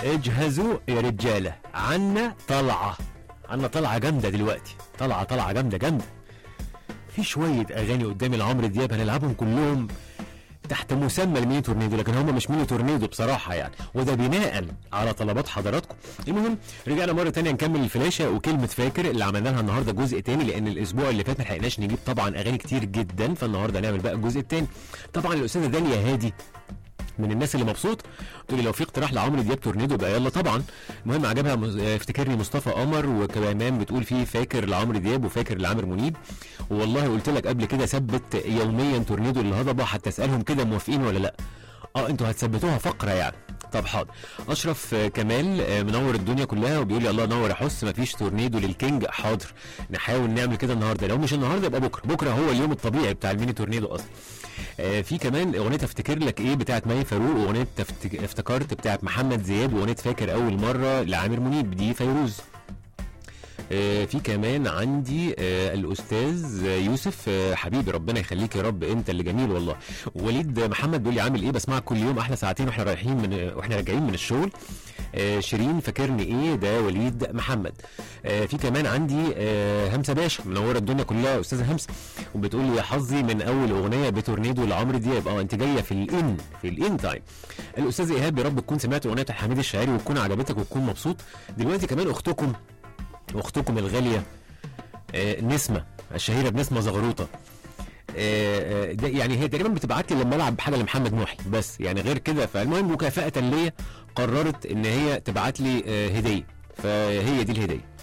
اجهزوا يا رجاله عنا طلعه عنا طلعه جامده دلوقتي طلعه طلعه جامده جامده في شويه اغاني قدامي لعمرو دياب هنلعبهم كلهم تحت مسمى الميني تورنيدو لكن هم مش ميني تورنيدو بصراحه يعني وده بناء على طلبات حضراتكم المهم رجعنا مره تانية نكمل الفلاشه وكلمه فاكر اللي عملنا لها النهارده جزء تاني لان الاسبوع اللي فات ما لحقناش نجيب طبعا اغاني كتير جدا فالنهارده هنعمل بقى الجزء التاني طبعا الاستاذه داليا هادي من الناس اللي مبسوط تقول لي لو في اقتراح لعمرو دياب تورنيدو يبقى يلا طبعا المهم عجبها مز- آه، افتكرني مصطفى قمر وكمان بتقول فيه فاكر لعمرو دياب وفاكر لعامر منيب والله قلت لك قبل كده ثبت يوميا تورنيدو الهضبه حتى اسالهم كده موافقين ولا لا اه انتوا هتثبتوها فقره يعني طب حاضر اشرف آه، كمال آه، منور الدنيا كلها وبيقول لي الله ينور يا حس مفيش تورنيدو للكينج حاضر نحاول نعمل كده النهارده لو مش النهارده يبقى بكره بكره هو اليوم الطبيعي بتاع الميني تورنيدو اصلا آه، في كمان اغنيه افتكر لك ايه بتاعت مي فاروق واغنيه تفتك... افتكرت بتاعت محمد زياد واغنيه فاكر اول مره لعامر منيب دي فيروز آه، في كمان عندي آه، الاستاذ يوسف آه، حبيبي ربنا يخليك يا رب انت اللي جميل والله وليد محمد بيقول لي عامل ايه بسمعك كل يوم احلى ساعتين واحنا رايحين من واحنا راجعين من الشغل آه، شيرين فاكرني ايه ده وليد محمد آه، في كمان عندي آه، همسه باشا منوره الدنيا كلها استاذه همسه وبتقول لي يا حظي من اول اغنيه بتورنيدو لعمرو دياب اه انت جايه في الان في الان تايم الاستاذ ايهاب يا رب تكون سمعت اغنيه حميد الشاعري وتكون عجبتك وتكون مبسوط دلوقتي كمان اختكم واختكم الغاليه آه، نسمه الشهيره بنسمه زغروطه آه، آه، ده يعني هي تقريبا بتبعت لي لما العب حاجه لمحمد محي بس يعني غير كده فالمهم مكافاه ليا قررت ان هي تبعت لي آه، هديه فهي دي الهديه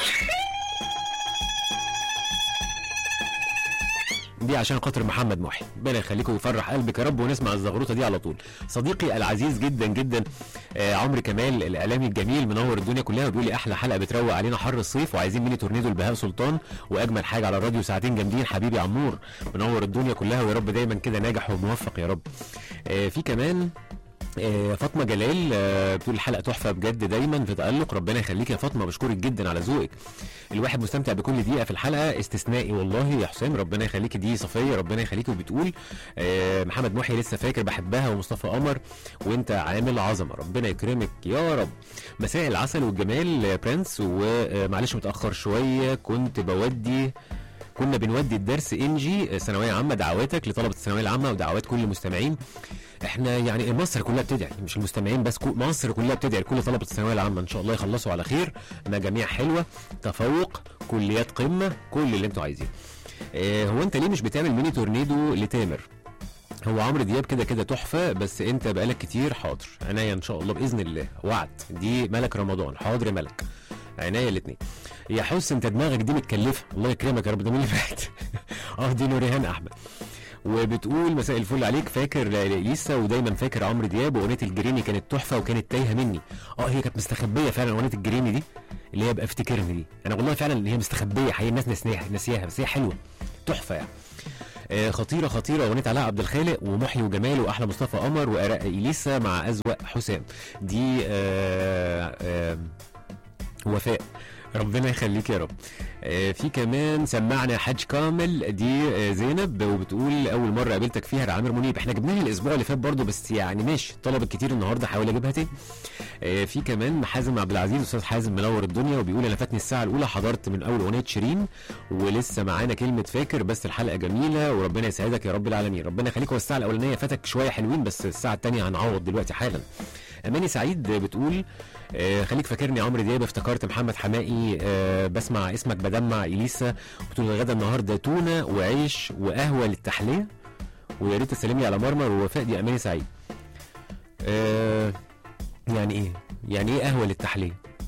دي عشان خاطر محمد محي ربنا يخليكم ويفرح قلبك يا رب ونسمع الزغروطه دي على طول صديقي العزيز جدا جدا آه عمرو كمال الاعلامي الجميل منور الدنيا كلها وبيقول لي احلى حلقه بتروق علينا حر الصيف وعايزين ميني تورنيدو البهاء سلطان واجمل حاجه على الراديو ساعتين جامدين حبيبي عمور منور الدنيا كلها ويا رب دايما كده ناجح وموفق يا رب آه في كمان آه، فاطمه جلال آه، بتقول الحلقه تحفه بجد دايما في تالق ربنا يخليك يا فاطمه بشكرك جدا على ذوقك الواحد مستمتع بكل دقيقه في الحلقه استثنائي والله يا حسام ربنا يخليك دي صفيه ربنا يخليك وبتقول آه، محمد محي لسه فاكر بحبها ومصطفى قمر وانت عامل عظمه ربنا يكرمك يا رب مساء العسل والجمال آه، برنس ومعلش متاخر شويه كنت بودي كنا بنودي الدرس انجي آه، ثانويه عامه دعواتك لطلبه الثانويه العامه ودعوات كل المستمعين احنا يعني مصر كلها بتدعي مش المستمعين بس كو- مصر كلها بتدعي لكل طلبه الثانويه العامه ان شاء الله يخلصوا على خير مجاميع حلوه تفوق كليات قمه كل اللي انتوا عايزينه اه هو انت ليه مش بتعمل ميني تورنيدو لتامر هو عمرو دياب كده كده تحفه بس انت بقالك كتير حاضر عناية ان شاء الله باذن الله وعد دي ملك رمضان حاضر يا ملك عناية الاثنين يا حس انت دماغك دي متكلفه الله يكرمك يا رب ده مين اللي فات اه دي نوريهان احمد وبتقول مساء الفل عليك فاكر لسه ودايما فاكر عمرو دياب واغنيه الجريمي كانت تحفه وكانت تايهه مني اه هي كانت مستخبيه فعلا اغنيه الجريمي دي اللي هي بقى افتكرني دي انا والله فعلا هي مستخبيه حقيقي الناس ناسيها ناسياها بس هي حلوه تحفه يعني آه، خطيره خطيره اغنيه علاء عبد الخالق ومحي وجمال واحلى مصطفى قمر وارق اليسا مع ازوق حسام دي آه آه وفاء ربنا يخليك يا رب آه، في كمان سمعنا حاج كامل دي آه، زينب وبتقول اول مره قابلتك فيها عامر منيب احنا جبناها الاسبوع اللي فات برضه بس يعني ماشي طلبت كتير النهارده حاول اجيبها تاني آه، في كمان حازم عبد العزيز استاذ حازم منور الدنيا وبيقول انا فاتني الساعه الاولى حضرت من اول اغنيه شيرين ولسه معانا كلمه فاكر بس الحلقه جميله وربنا يسعدك يا رب العالمين ربنا يخليك هو الساعه الاولانيه فاتك شويه حلوين بس الساعه الثانيه هنعوض دلوقتي حالا اماني سعيد بتقول آه، خليك فاكرني عمرو دياب افتكرت محمد حمائي آه، بسمع اسمك بدمع اليسا بتقول الغدا النهارده تونه وعيش وقهوه للتحليه ويا ريت تسلم لي على مرمر ووفاء دي اماني سعيد آه، يعني ايه يعني ايه قهوه للتحليه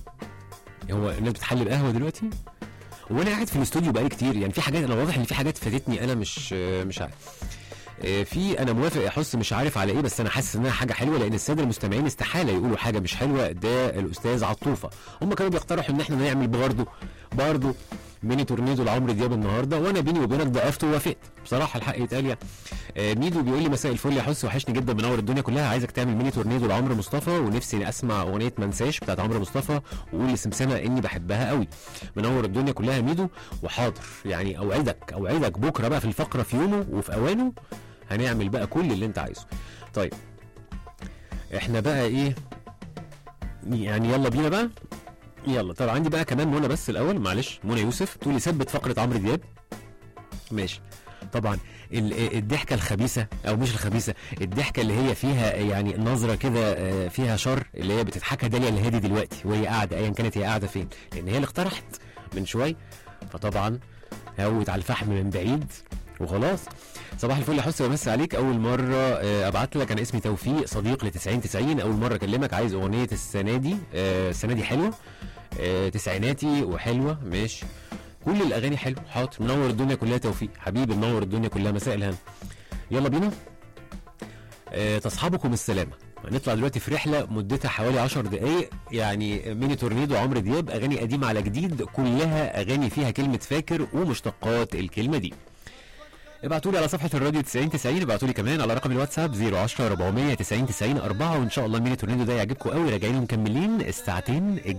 هو الناس بتحلي بقهوه دلوقتي وانا قاعد في الاستوديو بقالي كتير يعني في حاجات انا واضح ان في حاجات فاتتني انا مش آه، مش عارف آه، في انا موافق يا حس مش عارف على ايه بس انا حاسس انها حاجه حلوه لان الساده المستمعين استحاله يقولوا حاجه مش حلوه ده الاستاذ عطوفه هم كانوا بيقترحوا ان احنا نعمل برضه برضه ميني تورنيدو لعمرو دياب النهارده وانا بيني وبينك ضعفت ووافقت بصراحه الحق يتقال يعني آه، ميدو بيقول لي مساء الفل يا حس وحشني جدا منور الدنيا كلها عايزك تعمل ميني تورنيدو لعمرو مصطفى ونفسي اسمع اغنيه منساش بتاعت عمرو مصطفى وقول لسمسمه اني بحبها قوي منور الدنيا كلها يا ميدو وحاضر يعني اوعدك اوعدك بكره بقى في الفقره في يومه وفي اوانه هنعمل بقى كل اللي انت عايزه طيب احنا بقى ايه يعني يلا بينا بقى يلا طب عندي بقى كمان منى بس الاول معلش منى يوسف تقولي ثبت فقره عمرو دياب ماشي طبعا ال- الضحكه الخبيثه او مش الخبيثه الضحكه اللي هي فيها يعني نظره كده آه، فيها شر اللي هي بتضحكها داليا الهادي دلوقتي وهي قاعده ايا كانت هي قاعده فين لان هي اللي اقترحت من شويه فطبعا هوت على الفحم من بعيد وخلاص صباح الفل يا حسن ومسي عليك اول مره آه، ابعت لك انا اسمي توفيق صديق ل 90 90 اول مره اكلمك عايز اغنيه السنه دي آه، السنه دي حلوه آه، تسعيناتي وحلوه ماشي كل الاغاني حلوه حاضر منور الدنيا كلها توفيق حبيبي منور الدنيا كلها مساء الهنا يلا بينا آه، تصحبكم السلامه هنطلع دلوقتي في رحله مدتها حوالي 10 دقائق يعني ميني تورنيدو عمرو دياب اغاني قديمه على جديد كلها اغاني فيها كلمه فاكر ومشتقات الكلمه دي ابعتوا لي على صفحه الراديو 90 90 ابعتوا لي كمان على رقم الواتساب 010 490 90 4 وان شاء الله ميني تورنيدو ده يعجبكم قوي راجعين مكملين الساعتين